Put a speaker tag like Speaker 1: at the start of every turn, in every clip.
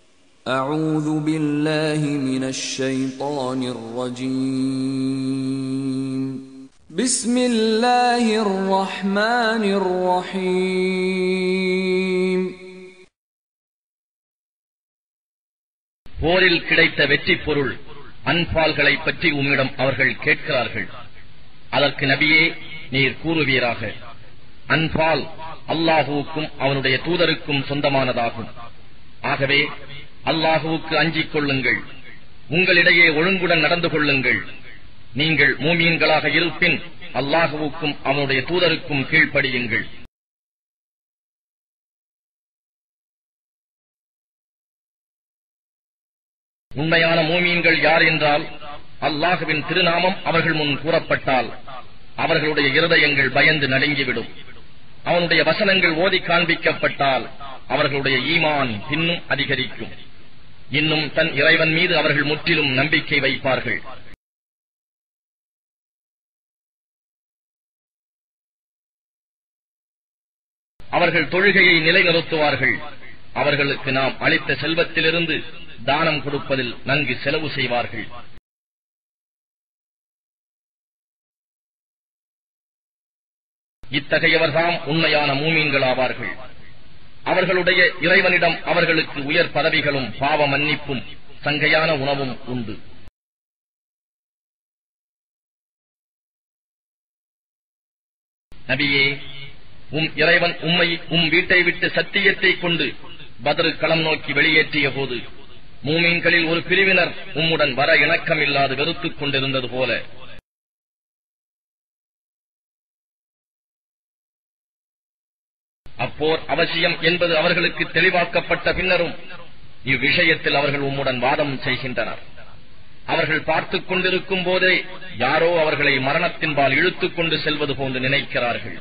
Speaker 1: أعوذ بالله من الشيطان الرجيم بسم الله الرحمن الرحيم
Speaker 2: போரில் கிடைத்த வெற்றி பொருள் அன்பால்களை பற்றி உம்மிடம் அவர்கள் கேட்கிறார்கள் அதற்கு நபியே நீர் கூறுவீராக அன்பால் அல்லாஹுவுக்கும் அவனுடைய தூதருக்கும் சொந்தமானதாகும் ஆகவே அல்லாஹுவுக்கு அஞ்சிக் கொள்ளுங்கள் உங்களிடையே ஒழுங்குடன் நடந்து கொள்ளுங்கள் நீங்கள் மூமியன்களாக இருப்பின் அல்லாஹுவுக்கும் அவனுடைய தூதருக்கும் கீழ்ப்படியுங்கள் உண்மையான மூமீன்கள் யார் என்றால் அல்லாஹுவின் திருநாமம் அவர்கள் முன் கூறப்பட்டால் அவர்களுடைய இருதயங்கள் பயந்து நடுங்கிவிடும் அவனுடைய வசனங்கள் ஓதி காண்பிக்கப்பட்டால் அவர்களுடைய ஈமான் பின்னும் அதிகரிக்கும் இன்னும் தன் இறைவன் மீது அவர்கள் முற்றிலும் நம்பிக்கை வைப்பார்கள் அவர்கள் தொழுகையை நிலைநிறுத்துவார்கள் அவர்களுக்கு நாம் அளித்த செல்வத்திலிருந்து தானம் கொடுப்பதில் நன்கு செலவு செய்வார்கள் இத்தகையவர்தாம் உண்மையான மூமீன்களாவார்கள் அவர்களுடைய இறைவனிடம் அவர்களுக்கு உயர் பதவிகளும் பாவ மன்னிப்பும் சங்கையான உணவும் உண்டு நபியே உம் இறைவன் உம்மை உம் வீட்டை விட்டு சத்தியத்தை கொண்டு பதறு களம் நோக்கி வெளியேற்றிய போது மூமீன்களில் ஒரு பிரிவினர் உம்முடன் வர இணக்கமில்லாது வெறுத்துக் கொண்டிருந்தது போல அப்போர் அவசியம் என்பது அவர்களுக்கு தெளிவாக்கப்பட்ட பின்னரும் இவ்விஷயத்தில் அவர்கள் உம்முடன் வாதம் செய்கின்றனர் அவர்கள் பார்த்துக் கொண்டிருக்கும் போதே யாரோ அவர்களை மரணத்தின்பால் இழுத்துக் கொண்டு செல்வது போன்று நினைக்கிறார்கள்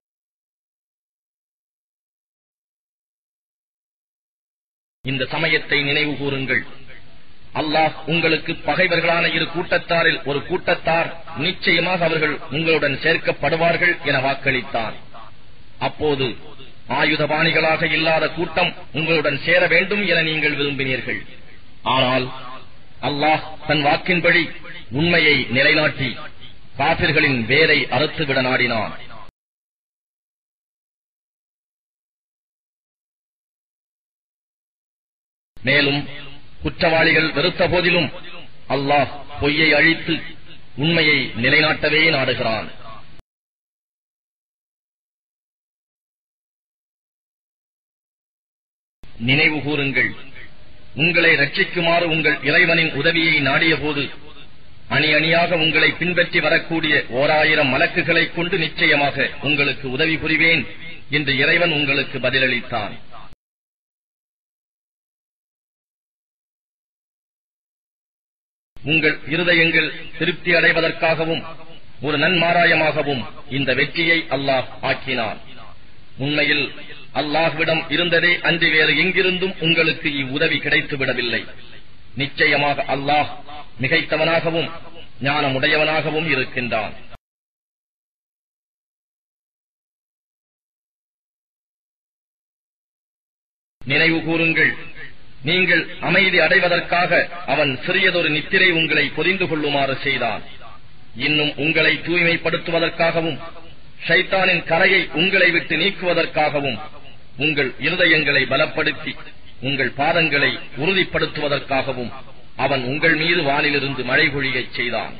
Speaker 2: இந்த சமயத்தை நினைவு கூறுங்கள் அல்லாஹ் உங்களுக்கு பகைவர்களான இரு கூட்டத்தாரில் ஒரு கூட்டத்தார் நிச்சயமாக அவர்கள் உங்களுடன் சேர்க்கப்படுவார்கள் என வாக்களித்தார் அப்போது ஆயுதபாணிகளாக இல்லாத கூட்டம் உங்களுடன் சேர வேண்டும் என நீங்கள் விரும்பினீர்கள் ஆனால் அல்லாஹ் தன் வாக்கின்படி உண்மையை நிலைநாட்டி காபிர்களின் வேரை அறுத்துவிட நாடினான் மேலும் குற்றவாளிகள் வெறுத்த போதிலும் அல்லாஹ் பொய்யை அழித்து உண்மையை நிலைநாட்டவே நாடுகிறான் நினைவு கூறுங்கள் உங்களை ரட்சிக்குமாறு உங்கள் இறைவனின் உதவியை நாடிய போது அணி அணியாக உங்களை பின்பற்றி வரக்கூடிய ஓராயிரம் மலக்குகளைக் கொண்டு நிச்சயமாக உங்களுக்கு உதவி புரிவேன் என்று இறைவன் உங்களுக்கு பதிலளித்தான் உங்கள் இருதயங்கள் திருப்தி அடைவதற்காகவும் ஒரு நன்மாராயமாகவும் இந்த வெற்றியை அல்லாஹ் ஆக்கினான் உண்மையில் அல்லாஹ்விடம் இருந்ததே அன்றி வேறு எங்கிருந்தும் உங்களுக்கு இவ்வுதவி கிடைத்துவிடவில்லை நிச்சயமாக அல்லாஹ் மிகைத்தவனாகவும் ஞானமுடையவனாகவும் இருக்கின்றான் நினைவு கூறுங்கள் நீங்கள் அமைதி அடைவதற்காக அவன் சிறியதொரு நித்திரை உங்களை பொதிந்து கொள்ளுமாறு செய்தான் இன்னும் உங்களை தூய்மைப்படுத்துவதற்காகவும் ஷைத்தானின் கரையை உங்களை விட்டு நீக்குவதற்காகவும் உங்கள் இருதயங்களை பலப்படுத்தி உங்கள் பாதங்களை உறுதிப்படுத்துவதற்காகவும் அவன் உங்கள் மீது வானிலிருந்து மழை பொழியச் செய்தான்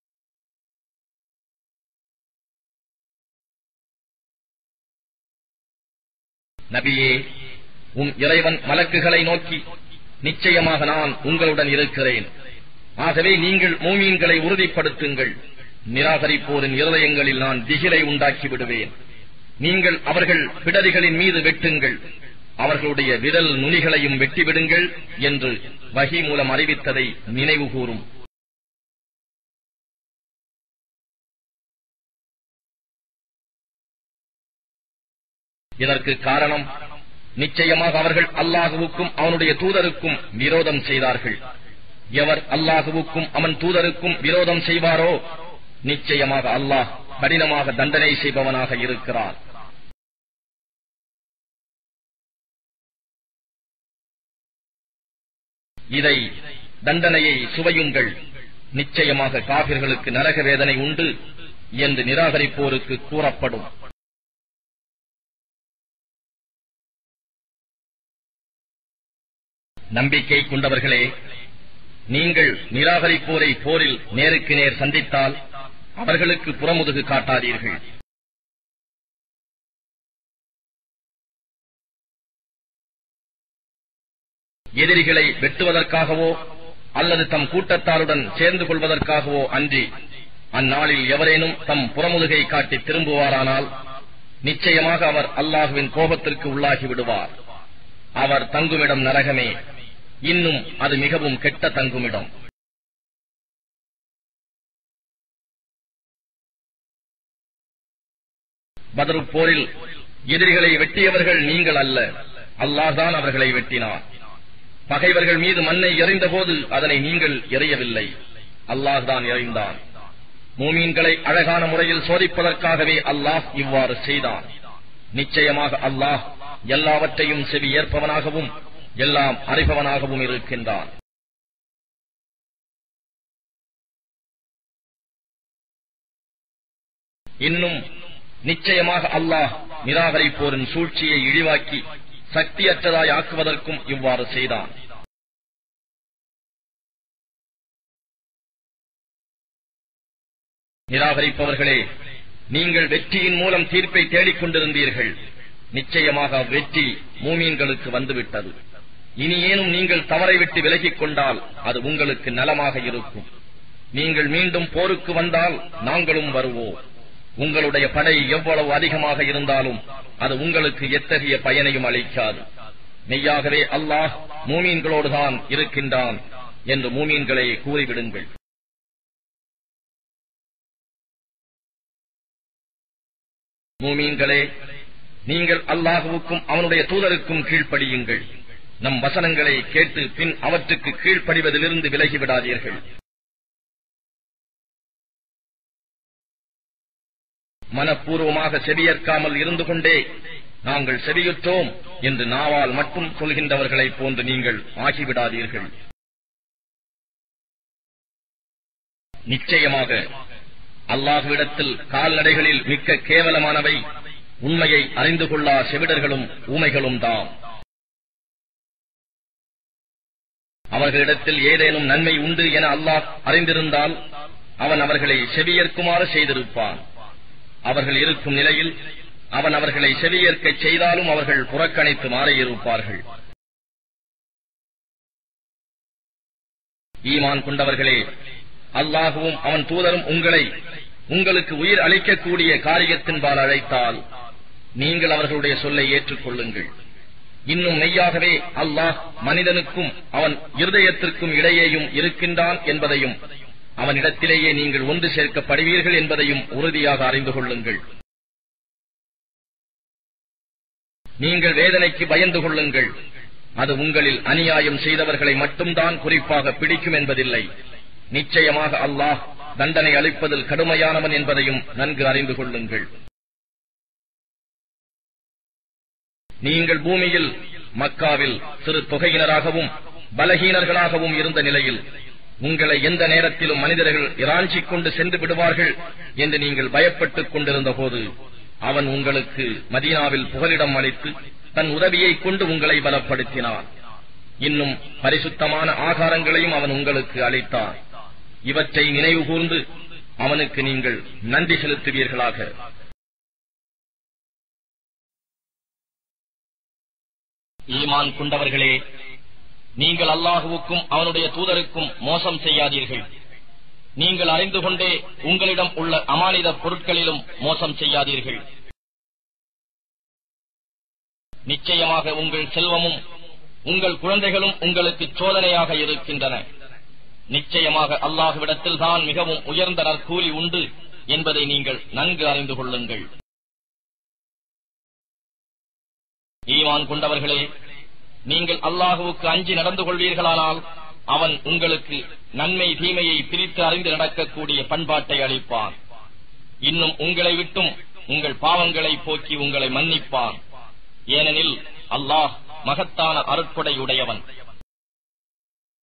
Speaker 2: நபியே உம் இறைவன் மலக்குகளை நோக்கி நிச்சயமாக நான் உங்களுடன் இருக்கிறேன் ஆகவே நீங்கள் மூமீன்களை உறுதிப்படுத்துங்கள் நிராகரிப்போரின் இருதயங்களில் நான் திகிலை உண்டாக்கி விடுவேன் நீங்கள் அவர்கள் பிடரிகளின் மீது வெட்டுங்கள் அவர்களுடைய விரல் நுனிகளையும் வெட்டிவிடுங்கள் என்று வகி மூலம் அறிவித்ததை நினைவு கூறும் இதற்கு காரணம் நிச்சயமாக அவர்கள் அல்லாஹுவுக்கும் அவனுடைய தூதருக்கும் விரோதம் செய்தார்கள் எவர் அல்லாஹுவுக்கும் அவன் தூதருக்கும் விரோதம் செய்வாரோ நிச்சயமாக அல்லாஹ் கடினமாக தண்டனை செய்பவனாக இருக்கிறான் இதை தண்டனையை சுவையுங்கள் நிச்சயமாக காபிர்களுக்கு நரக வேதனை உண்டு என்று நிராகரிப்போருக்கு கூறப்படும் நம்பிக்கை கொண்டவர்களே நீங்கள் நிராகரிப்போரை போரில் நேருக்கு நேர் சந்தித்தால் அவர்களுக்கு புறமுதுகு காட்டாதீர்கள் எதிரிகளை வெட்டுவதற்காகவோ அல்லது தம் கூட்டத்தாருடன் சேர்ந்து கொள்வதற்காகவோ அன்றி அந்நாளில் எவரேனும் தம் புறமுதுகை காட்டி திரும்புவாரானால் நிச்சயமாக அவர் அல்லாஹுவின் கோபத்திற்கு உள்ளாகி விடுவார் அவர் தங்குமிடம் நரகமே இன்னும் அது மிகவும் கெட்ட தங்குமிடம் பதரு போரில் எதிரிகளை வெட்டியவர்கள் நீங்கள் அல்ல அல்லாஹ்தான் அவர்களை வெட்டினார் பகைவர்கள் மீது மண்ணை எறிந்தபோது அதனை நீங்கள் எறியவில்லை அல்லாஹ்தான் எறிந்தான் மூமீன்களை அழகான முறையில் சோதிப்பதற்காகவே அல்லாஹ் இவ்வாறு செய்தான் நிச்சயமாக அல்லாஹ் எல்லாவற்றையும் செவி ஏற்பவனாகவும் எல்லாம் அறிபவனாகவும் இருக்கின்றான் இன்னும் நிச்சயமாக அல்லாஹ் நிராகரிப்போரின் சூழ்ச்சியை இழிவாக்கி சக்தியற்றதாய் ஆக்குவதற்கும் இவ்வாறு செய்தான் நிராகரிப்பவர்களே நீங்கள் வெற்றியின் மூலம் தீர்ப்பை தேடிக் கொண்டிருந்தீர்கள் நிச்சயமாக அவ்வெற்றி மூமீன்களுக்கு வந்துவிட்டது இனி ஏனும் நீங்கள் தவறை விட்டு விலகிக் கொண்டால் அது உங்களுக்கு நலமாக இருக்கும் நீங்கள் மீண்டும் போருக்கு வந்தால் நாங்களும் வருவோம் உங்களுடைய படை எவ்வளவு அதிகமாக இருந்தாலும் அது உங்களுக்கு எத்தகைய பயனையும் அளிக்காது மெய்யாகவே அல்லாஹ் மூமீன்களோடுதான் இருக்கின்றான் என்று மூமீன்களே கூறிவிடுங்கள் மூமீன்களே நீங்கள் அல்லாஹுவுக்கும் அவனுடைய தூதருக்கும் கீழ்ப்படியுங்கள் நம் வசனங்களை கேட்டு பின் அவற்றுக்கு கீழ்ப்படிவதிலிருந்து விலகிவிடாதீர்கள் மனப்பூர்வமாக செவியேற்காமல் இருந்து கொண்டே நாங்கள் செவியுற்றோம் என்று நாவால் மட்டும் சொல்கின்றவர்களைப் போன்று நீங்கள் ஆகிவிடாதீர்கள் நிச்சயமாக அல்லாஹுவிடத்தில் கால்நடைகளில் மிக்க கேவலமானவை உண்மையை அறிந்து கொள்ளா செவிடர்களும் ஊமைகளும் தாம் அவர்களிடத்தில் ஏதேனும் நன்மை உண்டு என அல்லாஹ் அறிந்திருந்தால் அவன் அவர்களை செவியேற்குமாறு செய்திருப்பான் அவர்கள் இருக்கும் நிலையில் அவன் அவர்களை செவியேற்கச் செய்தாலும் அவர்கள் புறக்கணித்து மாறியிருப்பார்கள் ஈமான் கொண்டவர்களே அல்லாஹுவும் அவன் தூதரும் உங்களை உங்களுக்கு உயிர் அளிக்கக்கூடிய காரியத்தின்பால் அழைத்தால் நீங்கள் அவர்களுடைய சொல்லை ஏற்றுக்கொள்ளுங்கள் இன்னும் மெய்யாகவே அல்லாஹ் மனிதனுக்கும் அவன் இருதயத்திற்கும் இடையேயும் இருக்கின்றான் என்பதையும் அவனிடத்திலேயே நீங்கள் ஒன்று சேர்க்கப்படுவீர்கள் என்பதையும் உறுதியாக அறிந்து கொள்ளுங்கள் நீங்கள் வேதனைக்கு பயந்து கொள்ளுங்கள் அது உங்களில் அநியாயம் செய்தவர்களை மட்டும்தான் குறிப்பாக பிடிக்கும் என்பதில்லை நிச்சயமாக அல்லாஹ் தண்டனை அளிப்பதில் கடுமையானவன் என்பதையும் நன்கு அறிந்து கொள்ளுங்கள் நீங்கள் பூமியில் மக்காவில் சிறு தொகையினராகவும் பலகீனர்களாகவும் இருந்த நிலையில் உங்களை எந்த நேரத்திலும் மனிதர்கள் இராஞ்சிக் கொண்டு சென்று விடுவார்கள் என்று நீங்கள் பயப்பட்டுக் கொண்டிருந்த போது அவன் உங்களுக்கு மதீனாவில் புகலிடம் அளித்து தன் உதவியைக் கொண்டு உங்களை பலப்படுத்தினான் இன்னும் பரிசுத்தமான ஆகாரங்களையும் அவன் உங்களுக்கு அளித்தான் இவற்றை நினைவு கூர்ந்து அவனுக்கு நீங்கள் நன்றி செலுத்துவீர்களாக ஈமான் கொண்டவர்களே நீங்கள் அல்லாஹுவுக்கும் அவனுடைய தூதருக்கும் மோசம் செய்யாதீர்கள் நீங்கள் அறிந்து கொண்டே உங்களிடம் உள்ள அமானித பொருட்களிலும் மோசம் செய்யாதீர்கள் நிச்சயமாக உங்கள் செல்வமும் உங்கள் குழந்தைகளும் உங்களுக்கு சோதனையாக இருக்கின்றன நிச்சயமாக அல்லாஹுவிடத்தில் தான் மிகவும் உயர்ந்த நற்கூலி உண்டு என்பதை நீங்கள் நன்கு அறிந்து கொள்ளுங்கள் ஈவான் கொண்டவர்களே நீங்கள் அல்லாஹுவுக்கு அஞ்சி நடந்து கொள்வீர்களானால் அவன் உங்களுக்கு நன்மை தீமையை பிரித்து அறிந்து நடக்கக்கூடிய பண்பாட்டை அளிப்பான் இன்னும் உங்களை விட்டும் உங்கள் பாவங்களை போக்கி உங்களை மன்னிப்பான் ஏனெனில் அல்லாஹ் மகத்தான அருட்கொடை உடையவன்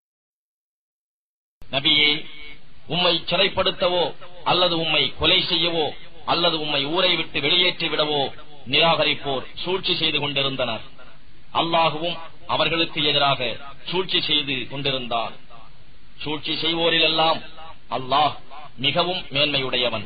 Speaker 2: நபியே உம்மை சிறைப்படுத்தவோ அல்லது உம்மை கொலை செய்யவோ அல்லது உம்மை ஊரை விட்டு வெளியேற்றி விடவோ நிராகரிப்போர் சூழ்ச்சி செய்து கொண்டிருந்தனர் அல்லாஹுவும் அவர்களுக்கு எதிராக சூழ்ச்சி செய்து கொண்டிருந்தான் சூழ்ச்சி செய்வோரிலெல்லாம் அல்லாஹ் மிகவும் மேன்மையுடையவன்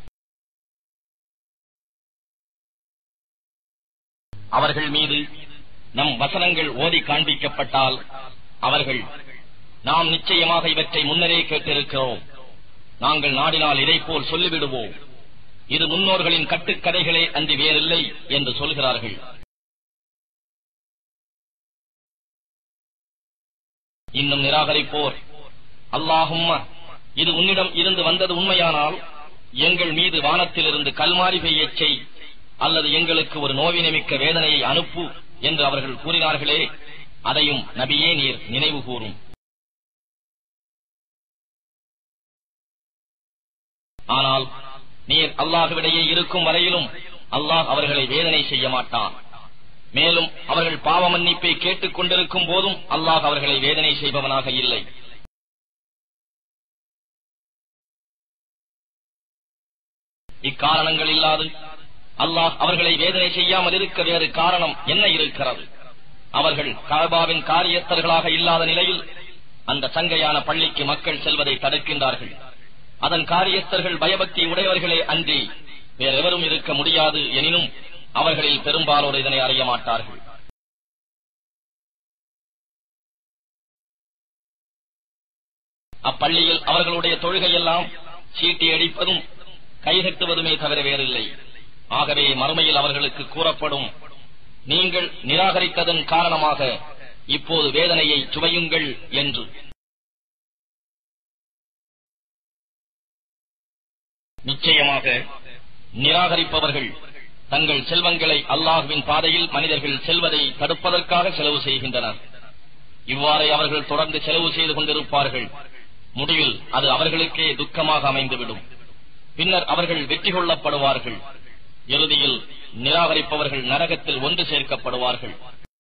Speaker 2: அவர்கள் மீது நம் வசனங்கள் ஓதி காண்பிக்கப்பட்டால் அவர்கள் நாம் நிச்சயமாக இவற்றை முன்னரே கேட்டிருக்கிறோம் நாங்கள் நாடினால் இதைப்போல் சொல்லிவிடுவோம் இது முன்னோர்களின் கட்டுக்கதைகளே அன்றி வேறில்லை என்று சொல்கிறார்கள் இன்னும் நிராகரிப்போர் அல்லாஹும்ம இது உன்னிடம் இருந்து வந்தது உண்மையானால் எங்கள் மீது வானத்திலிருந்து கல்மாரி பெய்யச் செய் அல்லது எங்களுக்கு ஒரு நோவினமிக்க வேதனையை அனுப்பு என்று அவர்கள் கூறினார்களே அதையும் நபியே நீர் நினைவு கூறும் ஆனால் நீர் அல்லாஹுவிடையே இருக்கும் வரையிலும் அல்லாஹ் அவர்களை வேதனை செய்ய மாட்டான் மேலும் அவர்கள் பாவ மன்னிப்பை கேட்டுக் கொண்டிருக்கும் போதும் அல்லாஹ் அவர்களை வேதனை செய்பவனாக இல்லை இக்காரணங்கள் இல்லாது அல்லாஹ் அவர்களை வேதனை செய்யாமல் இருக்க வேறு காரணம் என்ன இருக்கிறது அவர்கள் கபாவின் காரியத்தர்களாக இல்லாத நிலையில் அந்த சங்கையான பள்ளிக்கு மக்கள் செல்வதை தடுக்கின்றார்கள் அதன் காரியஸ்தர்கள் பயபக்தி உடையவர்களே அன்றி வேறெவரும் இருக்க முடியாது எனினும் அவர்களில் பெரும்பாலோர் இதனை அறிய மாட்டார்கள் அப்பள்ளியில் அவர்களுடைய தொழுகையெல்லாம் சீட்டி அடிப்பதும் கைதட்டுவதுமே தவிர வேறில்லை ஆகவே மறுமையில் அவர்களுக்கு கூறப்படும் நீங்கள் நிராகரித்ததன் காரணமாக இப்போது வேதனையை சுவையுங்கள் என்று நிச்சயமாக நிராகரிப்பவர்கள் தங்கள் செல்வங்களை அல்லாஹுவின் பாதையில் மனிதர்கள் செல்வதை தடுப்பதற்காக செலவு செய்கின்றனர் இவ்வாறே அவர்கள் தொடர்ந்து செலவு செய்து கொண்டிருப்பார்கள் முடிவில் அது அவர்களுக்கே துக்கமாக அமைந்துவிடும் பின்னர் அவர்கள் வெற்றி கொள்ளப்படுவார்கள் இறுதியில் நிராகரிப்பவர்கள் நரகத்தில் ஒன்று சேர்க்கப்படுவார்கள்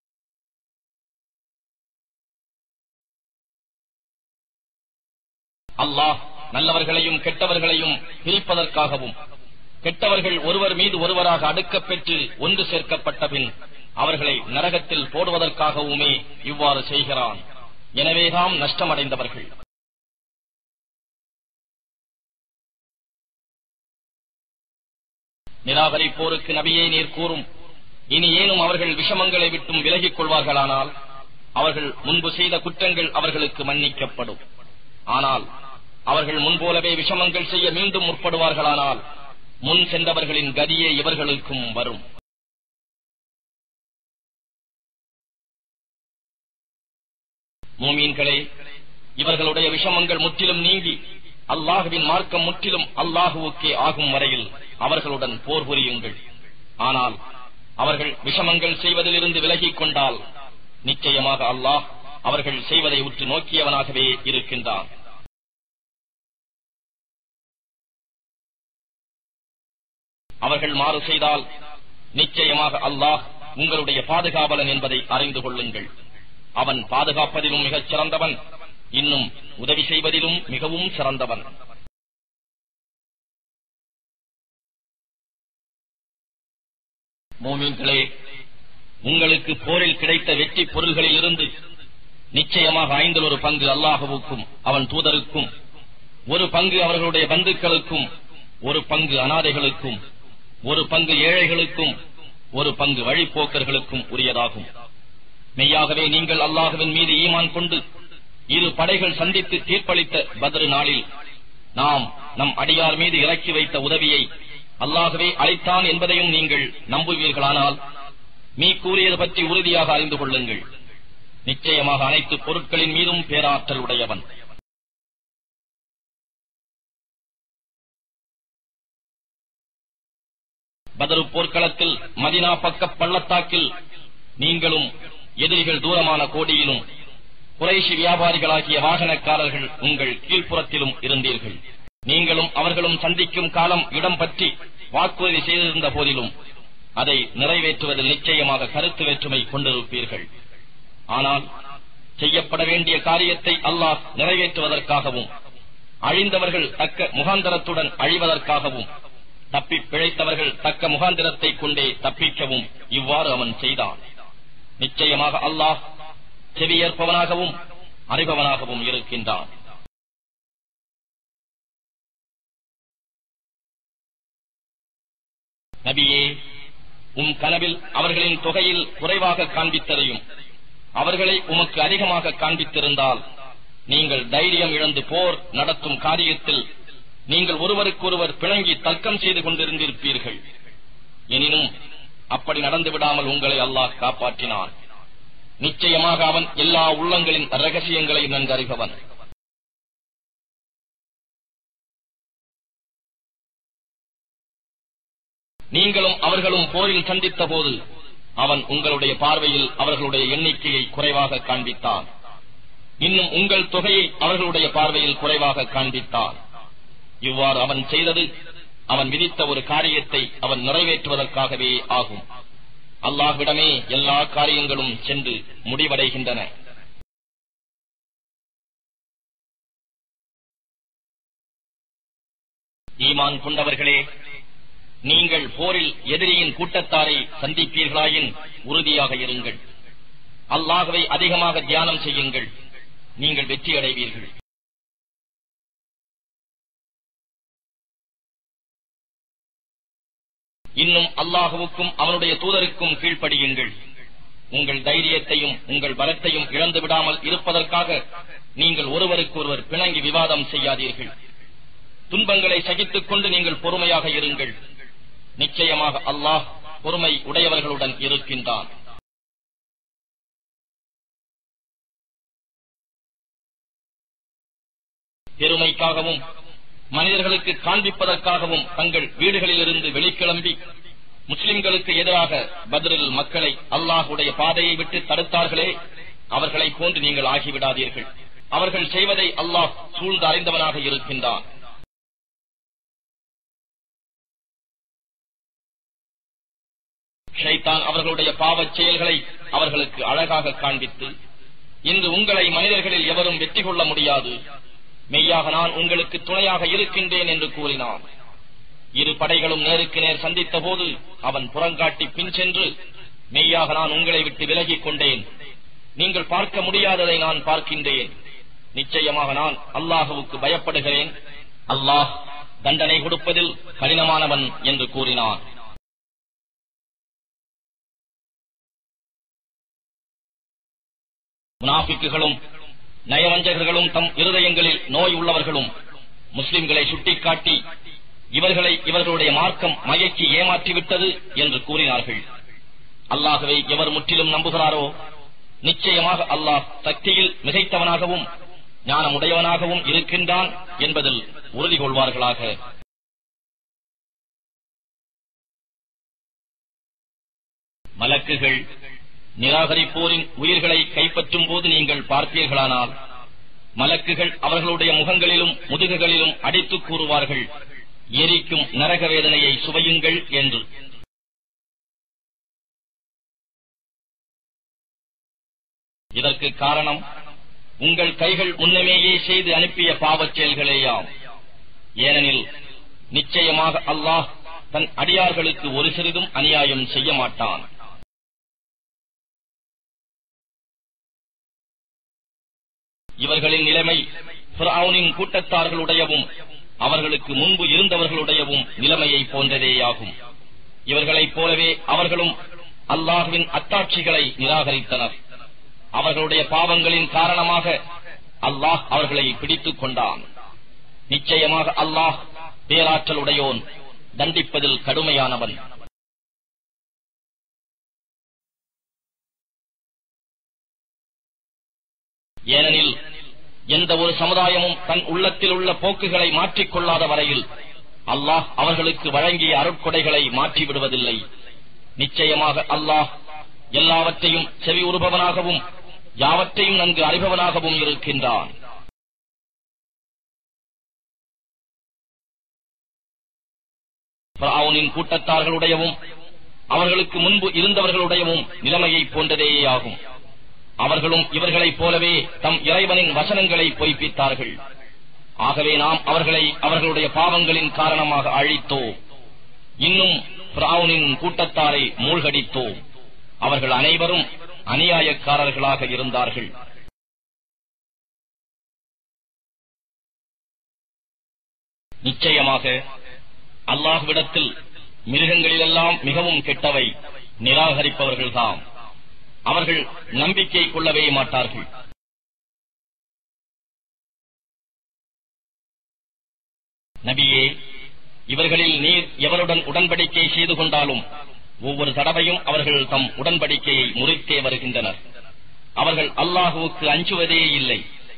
Speaker 2: அல்லாஹ் நல்லவர்களையும் கெட்டவர்களையும் பிரிப்பதற்காகவும் கெட்டவர்கள் ஒருவர் மீது ஒருவராக அடுக்கப் பெற்று ஒன்று சேர்க்கப்பட்ட பின் அவர்களை நரகத்தில் போடுவதற்காகவுமே இவ்வாறு செய்கிறான் எனவேதாம் நஷ்டமடைந்தவர்கள் நிராகரிப்போருக்கு நபியே நீர் கூறும் இனி ஏனும் அவர்கள் விஷமங்களை விட்டும் விலகிக் கொள்வார்களானால் அவர்கள் முன்பு செய்த குற்றங்கள் அவர்களுக்கு மன்னிக்கப்படும் ஆனால் அவர்கள் முன்போலவே விஷமங்கள் செய்ய மீண்டும் முற்படுவார்களானால் முன் சென்றவர்களின் கதியே இவர்களுக்கும் வரும் மூமீன்களே இவர்களுடைய விஷமங்கள் முற்றிலும் நீங்கி அல்லாஹுவின் மார்க்கம் முற்றிலும் அல்லாஹுவுக்கே ஆகும் வரையில் அவர்களுடன் போர் புரியுங்கள் ஆனால் அவர்கள் விஷமங்கள் செய்வதிலிருந்து விலகிக் கொண்டால் நிச்சயமாக அல்லாஹ் அவர்கள் செய்வதை உற்று நோக்கியவனாகவே இருக்கின்றான் அவர்கள் மாறு செய்தால் நிச்சயமாக அல்லாஹ் உங்களுடைய பாதுகாவலன் என்பதை அறிந்து கொள்ளுங்கள் அவன் பாதுகாப்பதிலும் மிகச் சிறந்தவன் இன்னும் உதவி செய்வதிலும் மிகவும் சிறந்தவன் மோமீன்களே உங்களுக்கு போரில் கிடைத்த வெற்றி பொருள்களில் இருந்து நிச்சயமாக ஐந்தில் ஒரு பங்கு அல்லாஹுவுக்கும் அவன் தூதருக்கும் ஒரு பங்கு அவர்களுடைய பந்துக்களுக்கும் ஒரு பங்கு அனாதைகளுக்கும் ஒரு பங்கு ஏழைகளுக்கும் ஒரு பங்கு வழிப்போக்கர்களுக்கும் உரியதாகும் மெய்யாகவே நீங்கள் அல்லாஹுவின் மீது ஈமான் கொண்டு இரு படைகள் சந்தித்து தீர்ப்பளித்த பத்ரு நாளில் நாம் நம் அடியார் மீது இறக்கி வைத்த உதவியை அல்லாகவே அளித்தான் என்பதையும் நீங்கள் நம்புவீர்களானால் நீ கூறியது பற்றி உறுதியாக அறிந்து கொள்ளுங்கள் நிச்சயமாக அனைத்து பொருட்களின் மீதும் பேராற்றல் உடையவன் பதரு போர்க்களத்தில் மதினா பக்க பள்ளத்தாக்கில் நீங்களும் எதிரிகள் தூரமான கோடியிலும் குறைஷி வியாபாரிகளாகிய வாகனக்காரர்கள் உங்கள் கீழ்ப்புறத்திலும் இருந்தீர்கள் நீங்களும் அவர்களும் சந்திக்கும் காலம் இடம் பற்றி வாக்குறுதி செய்திருந்த போதிலும் அதை நிறைவேற்றுவதில் நிச்சயமாக கருத்து வேற்றுமை கொண்டிருப்பீர்கள் ஆனால் செய்யப்பட வேண்டிய காரியத்தை அல்லாஹ் நிறைவேற்றுவதற்காகவும் அழிந்தவர்கள் தக்க முகாந்தரத்துடன் அழிவதற்காகவும் தப்பி பிழைத்தவர்கள் தக்க முகாந்திரத்தை கொண்டே தப்பிக்கவும் இவ்வாறு அவன் செய்தான் நிச்சயமாக அல்லாஹ் செவியேற்பவனாகவும் அறிபவனாகவும் இருக்கின்றான் நபியே உம் கனவில் அவர்களின் தொகையில் குறைவாக காண்பித்ததையும் அவர்களை உமக்கு அதிகமாக காண்பித்திருந்தால் நீங்கள் தைரியம் இழந்து போர் நடத்தும் காரியத்தில் நீங்கள் ஒருவருக்கொருவர் பிணங்கி தர்க்கம் செய்து கொண்டிருந்திருப்பீர்கள் எனினும் அப்படி நடந்து விடாமல் உங்களை அல்லாஹ் காப்பாற்றினான் நிச்சயமாக அவன் எல்லா உள்ளங்களின் ரகசியங்களை நன்கறிபவன் நீங்களும் அவர்களும் போரில் சந்தித்த போது அவன் உங்களுடைய பார்வையில் அவர்களுடைய எண்ணிக்கையை குறைவாக காண்பித்தான் இன்னும் உங்கள் தொகையை அவர்களுடைய பார்வையில் குறைவாக காண்பித்தான் இவ்வாறு அவன் செய்தது அவன் விதித்த ஒரு காரியத்தை அவன் நிறைவேற்றுவதற்காகவே ஆகும் அல்லாஹ்விடமே எல்லா காரியங்களும் சென்று முடிவடைகின்றன ஈமான் கொண்டவர்களே நீங்கள் போரில் எதிரியின் கூட்டத்தாரை சந்திப்பீர்களாயின் உறுதியாக இருங்கள் அல்லாகவே அதிகமாக தியானம் செய்யுங்கள் நீங்கள் வெற்றி அடைவீர்கள் இன்னும் அல்லாஹுவுக்கும் அவனுடைய தூதருக்கும் கீழ்ப்படியுங்கள் உங்கள் தைரியத்தையும் உங்கள் பலத்தையும் இழந்து விடாமல் இருப்பதற்காக நீங்கள் ஒருவருக்கு ஒருவர் பிணங்கி விவாதம் செய்யாதீர்கள் துன்பங்களை சகித்துக் கொண்டு நீங்கள் பொறுமையாக இருங்கள் நிச்சயமாக அல்லாஹ் பொறுமை உடையவர்களுடன் இருக்கின்றான் பெருமைக்காகவும் மனிதர்களுக்கு காண்பிப்பதற்காகவும் தங்கள் வீடுகளிலிருந்து வெளிக்கிளம்பி முஸ்லிம்களுக்கு எதிராக பத்ரில் மக்களை அல்லாஹுடைய பாதையை விட்டு தடுத்தார்களே அவர்களை போன்று நீங்கள் ஆகிவிடாதீர்கள் அவர்கள் செய்வதை அல்லாஹ் சூழ்ந்து அறிந்தவனாக இருக்கின்றான் ஷைத்தான் அவர்களுடைய பாவச் செயல்களை அவர்களுக்கு அழகாக காண்பித்து இன்று உங்களை மனிதர்களில் எவரும் வெற்றி கொள்ள முடியாது மெய்யாக நான் உங்களுக்கு துணையாக இருக்கின்றேன் என்று கூறினான் இரு படைகளும் நேருக்கு நேர் சந்தித்த போது அவன் புறங்காட்டி பின் சென்று மெய்யாக நான் உங்களை விட்டு விலகிக் கொண்டேன் நீங்கள் பார்க்க முடியாததை நான் பார்க்கின்றேன் நிச்சயமாக நான் அல்லாஹுவுக்கு பயப்படுகிறேன் அல்லாஹ் தண்டனை கொடுப்பதில் கடினமானவன் என்று கூறினான் முனாபிக்குகளும் நயவஞ்சகர்களும் தம் இருதயங்களில் நோய் உள்ளவர்களும் முஸ்லிம்களை சுட்டிக்காட்டி இவர்களை இவர்களுடைய மார்க்கம் மயக்கி ஏமாற்றிவிட்டது என்று கூறினார்கள் அல்லாகவே எவர் முற்றிலும் நம்புகிறாரோ நிச்சயமாக அல்லாஹ் சக்தியில் மிகைத்தவனாகவும் ஞானமுடையவனாகவும் இருக்கின்றான் என்பதில் உறுதி கொள்வார்களாக மலக்குகள் நிராகரிப்போரின் உயிர்களை கைப்பற்றும் போது நீங்கள் பார்ப்பீர்களானால் மலக்குகள் அவர்களுடைய முகங்களிலும் முதுகுகளிலும் அடித்துக் கூறுவார்கள் எரிக்கும் நரக வேதனையை சுவையுங்கள் என்று இதற்கு காரணம் உங்கள் கைகள் முன்னமேயே செய்து அனுப்பிய பாவச் செயல்களேயாம் ஏனெனில் நிச்சயமாக அல்லாஹ் தன் அடியார்களுக்கு ஒரு சிறிதும் அநியாயம் செய்ய மாட்டான் இவர்களின் நிலைமை ஃபிரௌனின் கூட்டத்தார்களுடையவும் அவர்களுக்கு முன்பு இருந்தவர்களுடையவும் நிலைமையை போன்றதேயாகும் இவர்களைப் போலவே அவர்களும் அல்லாஹுவின் அத்தாட்சிகளை நிராகரித்தனர் அவர்களுடைய பாவங்களின் காரணமாக அல்லாஹ் அவர்களை பிடித்துக் கொண்டான் நிச்சயமாக அல்லாஹ் பேராற்றலுடையோன் தண்டிப்பதில் கடுமையானவன் ஏனெனில் எந்த ஒரு சமுதாயமும் தன் உள்ளத்தில் உள்ள போக்குகளை மாற்றிக்கொள்ளாத வரையில் அல்லாஹ் அவர்களுக்கு வழங்கிய அருட்கொடைகளை மாற்றிவிடுவதில்லை நிச்சயமாக அல்லாஹ் எல்லாவற்றையும் செவி உறுபவனாகவும் யாவற்றையும் நன்கு அறிபவனாகவும் இருக்கின்றான் பிராவுனின் கூட்டத்தார்களுடையவும் அவர்களுக்கு முன்பு இருந்தவர்களுடையவும் நிலைமையை போன்றதேயாகும் அவர்களும் இவர்களைப் போலவே தம் இறைவனின் வசனங்களை பொய்ப்பித்தார்கள் ஆகவே நாம் அவர்களை அவர்களுடைய பாவங்களின் காரணமாக அழித்தோம் இன்னும் பிராவுனின் கூட்டத்தாரை மூழ்கடித்தோம் அவர்கள் அனைவரும் அநியாயக்காரர்களாக இருந்தார்கள் நிச்சயமாக அல்லாஹ்விடத்தில் மிருகங்களிலெல்லாம் மிகவும் கெட்டவை நிராகரிப்பவர்கள்தாம் அவர்கள் நம்பிக்கை கொள்ளவே மாட்டார்கள் நபியே இவர்களில் நீர் எவருடன் உடன்படிக்கை செய்து கொண்டாலும் ஒவ்வொரு தடவையும் அவர்கள் தம் உடன்படிக்கையை முறித்தே வருகின்றனர் அவர்கள் அல்லாஹுவுக்கு அஞ்சுவதே இல்லை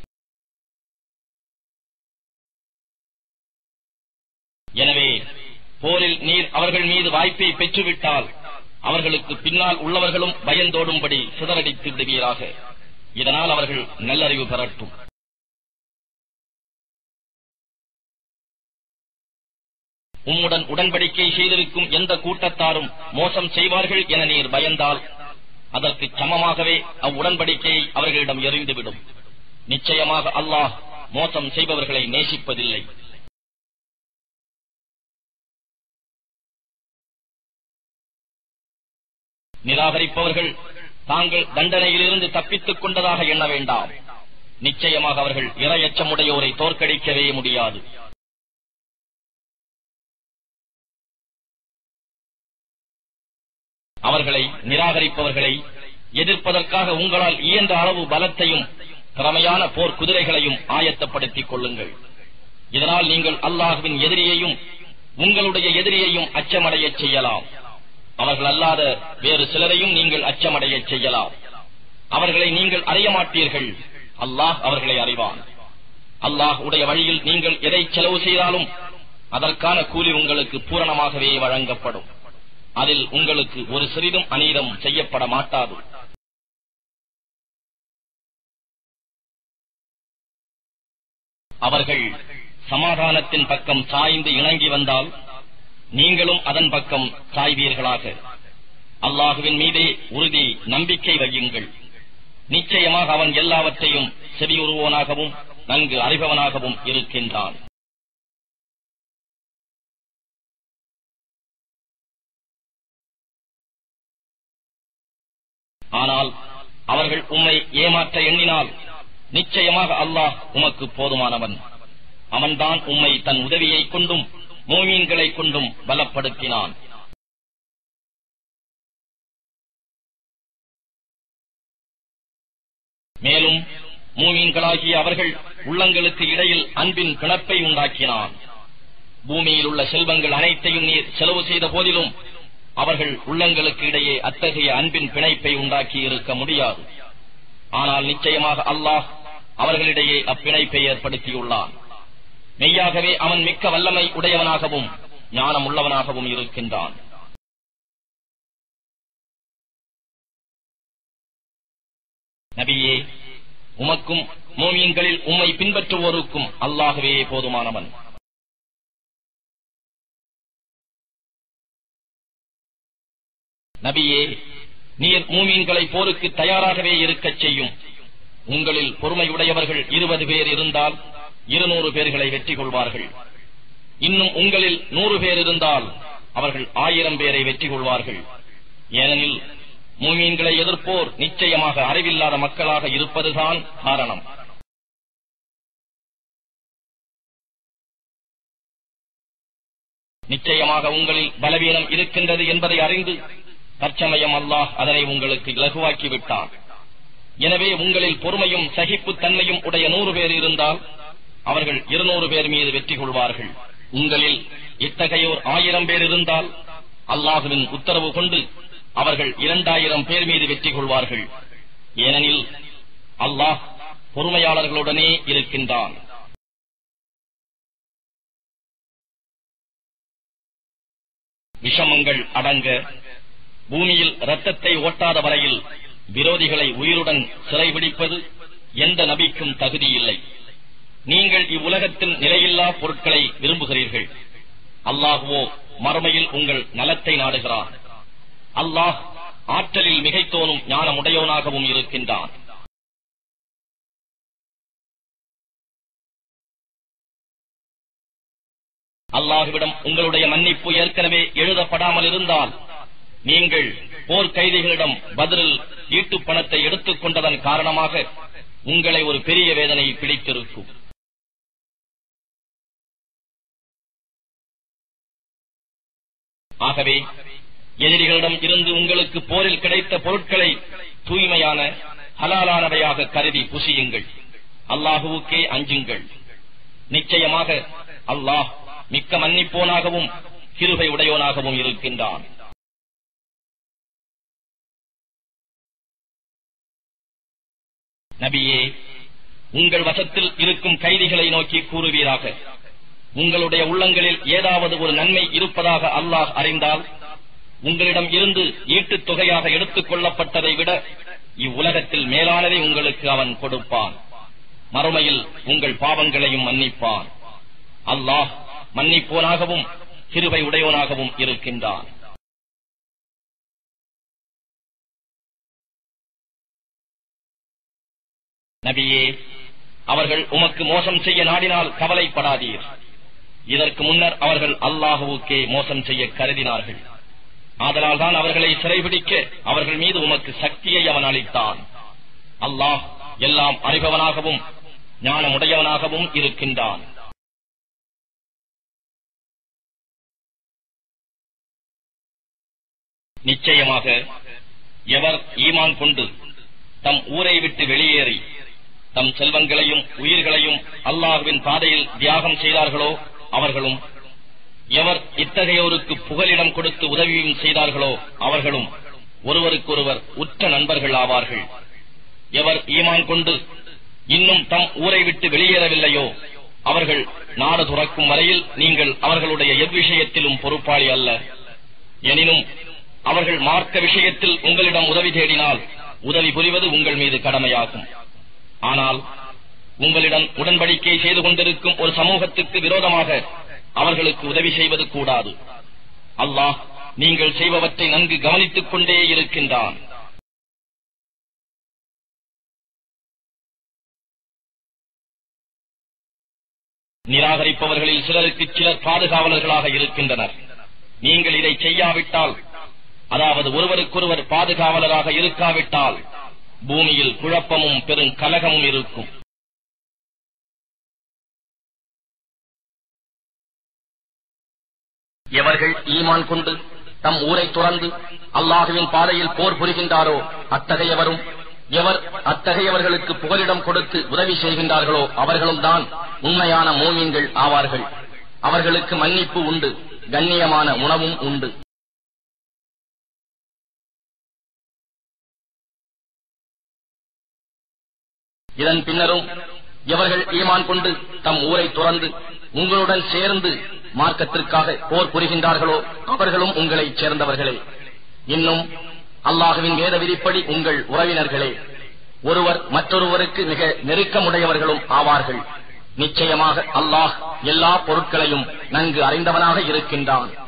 Speaker 2: எனவே போரில் நீர் அவர்கள் மீது வாய்ப்பை பெற்றுவிட்டால் அவர்களுக்கு பின்னால் உள்ளவர்களும் பயந்தோடும்படி சிதறடித்து விடுவீராக இதனால் அவர்கள் நல்லறிவு பெறட்டும் உம்முடன் உடன்படிக்கை செய்திருக்கும் எந்த கூட்டத்தாரும் மோசம் செய்வார்கள் என நீர் பயந்தால் அதற்கு சமமாகவே அவ்வுடன்படிக்கையை அவர்களிடம் எறிந்துவிடும் நிச்சயமாக அல்லாஹ் மோசம் செய்பவர்களை நேசிப்பதில்லை நிராகரிப்பவர்கள் தாங்கள் தண்டனையிலிருந்து தப்பித்துக் கொண்டதாக எண்ண வேண்டாம் நிச்சயமாக அவர்கள் இரையச்சமுடையோரை தோற்கடிக்கவே முடியாது அவர்களை நிராகரிப்பவர்களை எதிர்ப்பதற்காக உங்களால் இயன்ற அளவு பலத்தையும் திறமையான போர் குதிரைகளையும் ஆயத்தப்படுத்திக் கொள்ளுங்கள் இதனால் நீங்கள் அல்லாஹுவின் எதிரியையும் உங்களுடைய எதிரியையும் அச்சமடையச் செய்யலாம் அவர்கள் அல்லாத வேறு சிலரையும் நீங்கள் அச்சமடையச் செய்யலாம் அவர்களை நீங்கள் அறிய மாட்டீர்கள் அல்லாஹ் அவர்களை அறிவான் அல்லாஹ் உடைய வழியில் நீங்கள் எதை செலவு செய்தாலும் அதற்கான கூலி உங்களுக்கு பூரணமாகவே வழங்கப்படும் அதில் உங்களுக்கு ஒரு சிறிதும் அநீதம் செய்யப்பட மாட்டாது அவர்கள் சமாதானத்தின் பக்கம் சாய்ந்து இணங்கி வந்தால் நீங்களும் அதன் பக்கம் சாய்வீர்களாக அல்லாஹுவின் மீதே உறுதி நம்பிக்கை வையுங்கள் நிச்சயமாக அவன் எல்லாவற்றையும் செவியுறுவோனாகவும் நன்கு அறிபவனாகவும் இருக்கின்றான் ஆனால் அவர்கள் உம்மை ஏமாற்ற எண்ணினால் நிச்சயமாக அல்லாஹ் உமக்கு போதுமானவன் அவன்தான் உம்மை தன் உதவியைக் கொண்டும் மோமீன்களைக் கொண்டும் பலப்படுத்தினான் மேலும் மூமீன்களாகிய அவர்கள் உள்ளங்களுக்கு இடையில் அன்பின் பிணப்பை உண்டாக்கினான் பூமியில் உள்ள செல்வங்கள் அனைத்தையும் நீர் செலவு செய்த போதிலும் அவர்கள் உள்ளங்களுக்கு இடையே அத்தகைய அன்பின் பிணைப்பை உண்டாக்கி இருக்க முடியாது ஆனால் நிச்சயமாக அல்லாஹ் அவர்களிடையே அப்பிணைப்பை ஏற்படுத்தியுள்ளான் மெய்யாகவே அவன் மிக்க வல்லமை உடையவனாகவும் ஞானம் உள்ளவனாகவும் இருக்கின்றான் நபியே உமக்கும் மோமியன்களில் உம்மை பின்பற்றுவோருக்கும் அல்லாகவே போதுமானவன் நபியே நீர் மூமீன்களை போருக்கு தயாராகவே இருக்கச் செய்யும் உங்களில் பொறுமையுடையவர்கள் இருபது பேர் இருந்தால் இருநூறு பேர்களை வெற்றி கொள்வார்கள் இன்னும் உங்களில் நூறு பேர் இருந்தால் அவர்கள் ஆயிரம் பேரை வெற்றி கொள்வார்கள் ஏனெனில் மூமீன்களை எதிர்ப்போர் நிச்சயமாக அறிவில்லாத மக்களாக இருப்பதுதான் காரணம் நிச்சயமாக உங்களில் பலவீனம் இருக்கின்றது என்பதை அறிந்து தற்சமயம் அல்லாஹ் அதனை உங்களுக்கு இலகுவாக்கி விட்டான் எனவே உங்களில் பொறுமையும் சகிப்புத் தன்மையும் உடைய நூறு பேர் இருந்தால் அவர்கள் இருநூறு பேர் மீது வெற்றி கொள்வார்கள் உங்களில் இத்தகையோர் ஆயிரம் பேர் இருந்தால் அல்லாஹுவின் உத்தரவு கொண்டு அவர்கள் இரண்டாயிரம் பேர் மீது வெற்றி கொள்வார்கள் ஏனெனில் அல்லாஹ் பொறுமையாளர்களுடனே இருக்கின்றான் விஷமங்கள் அடங்க பூமியில் இரத்தத்தை ஓட்டாத வரையில் விரோதிகளை உயிருடன் சிறைபிடிப்பது எந்த நபிக்கும் தகுதியில்லை நீங்கள் இவ்வுலகத்தில் நிலையில்லா பொருட்களை விரும்புகிறீர்கள் அல்லாஹுவோ மறுமையில் உங்கள் நலத்தை நாடுகிறான் அல்லாஹ் ஆற்றலில் மிகைத்தோனும் ஞானமுடையோனாகவும் இருக்கின்றான் அல்லாஹுவிடம் உங்களுடைய மன்னிப்பு ஏற்கனவே எழுதப்படாமல் இருந்தால் நீங்கள் போர் கைதிகளிடம் பதிலில் ஈட்டுப் பணத்தை எடுத்துக் கொண்டதன் காரணமாக உங்களை ஒரு பெரிய வேதனை பிடித்திருக்கும் ஆகவே எதிரிகளிடம் இருந்து உங்களுக்கு போரில் கிடைத்த பொருட்களை தூய்மையான ஹலாலானவையாக கருதி புசியுங்கள் அல்லாஹுவுக்கே அஞ்சுங்கள் நிச்சயமாக அல்லாஹ் மிக்க மன்னிப்போனாகவும் கிருபை உடையோனாகவும் இருக்கின்றான் நபியே உங்கள் வசத்தில் இருக்கும் கைதிகளை நோக்கி கூறுவீராக உங்களுடைய உள்ளங்களில் ஏதாவது ஒரு நன்மை இருப்பதாக அல்லாஹ் அறிந்தால் உங்களிடம் இருந்து ஈட்டுத் தொகையாக எடுத்துக் கொள்ளப்பட்டதை விட இவ்வுலகத்தில் மேலானதை உங்களுக்கு அவன் கொடுப்பான் மறுமையில் உங்கள் பாவங்களையும் மன்னிப்பான் அல்லாஹ் மன்னிப்போனாகவும் கிருபை உடையோனாகவும் இருக்கின்றான் நபியே அவர்கள் உமக்கு மோசம் செய்ய நாடினால் கவலைப்படாதீர் இதற்கு முன்னர் அவர்கள் அல்லாஹுவுக்கே மோசம் செய்ய கருதினார்கள் ஆதலால்தான் அவர்களை சிறைபிடிக்க அவர்கள் மீது உமக்கு சக்தியை அவன் அளித்தான் அல்லாஹ் எல்லாம் அறிபவனாகவும் ஞானமுடையவனாகவும் இருக்கின்றான் நிச்சயமாக எவர் ஈமான் கொண்டு தம் ஊரை விட்டு வெளியேறி தம் செல்வங்களையும் உயிர்களையும் அல்லாஹுவின் பாதையில் தியாகம் செய்தார்களோ அவர்களும் எவர் இத்தகையோருக்கு புகலிடம் கொடுத்து உதவியும் செய்தார்களோ அவர்களும் ஒருவருக்கொருவர் உற்ற நண்பர்கள் ஆவார்கள் எவர் ஈமான் கொண்டு இன்னும் தம் ஊரை விட்டு வெளியேறவில்லையோ அவர்கள் நாடு துறக்கும் வரையில் நீங்கள் அவர்களுடைய எவ்விஷயத்திலும் பொறுப்பாளி அல்ல எனினும் அவர்கள் மார்க்க விஷயத்தில் உங்களிடம் உதவி தேடினால் உதவி புரிவது உங்கள் மீது கடமையாகும் ஆனால் உங்களிடம் உடன்படிக்கை செய்து கொண்டிருக்கும் ஒரு சமூகத்துக்கு விரோதமாக அவர்களுக்கு உதவி செய்வது கூடாது அல்லாஹ் நீங்கள் செய்பவற்றை நன்கு கவனித்துக் கொண்டே இருக்கின்றான் நிராகரிப்பவர்களில் சிலருக்கு சிலர் பாதுகாவலர்களாக இருக்கின்றனர் நீங்கள் இதை செய்யாவிட்டால் அதாவது ஒருவருக்கொருவர் பாதுகாவலராக இருக்காவிட்டால் பூமியில் குழப்பமும் பெரும் கலகமும் இருக்கும் எவர்கள் ஈமான் கொண்டு தம் ஊரை துறந்து அல்லாஹுவின் பாதையில் போர் புரிகின்றாரோ அத்தகையவரும் எவர் அத்தகையவர்களுக்கு புகலிடம் கொடுத்து உதவி செய்கின்றார்களோ அவர்களும் தான் உண்மையான மோமீன்கள் ஆவார்கள் அவர்களுக்கு மன்னிப்பு உண்டு கண்ணியமான உணவும் உண்டு இதன் பின்னரும் எவர்கள் ஈமான் கொண்டு தம் ஊரை துறந்து உங்களுடன் சேர்ந்து மார்க்கத்திற்காக போர் புரிகின்றார்களோ அவர்களும் உங்களைச் சேர்ந்தவர்களே இன்னும் அல்லாஹுவின் வேத விதிப்படி உங்கள் உறவினர்களே ஒருவர் மற்றொருவருக்கு மிக நெருக்கமுடையவர்களும் ஆவார்கள் நிச்சயமாக அல்லாஹ் எல்லா பொருட்களையும் நன்கு அறிந்தவனாக இருக்கின்றான்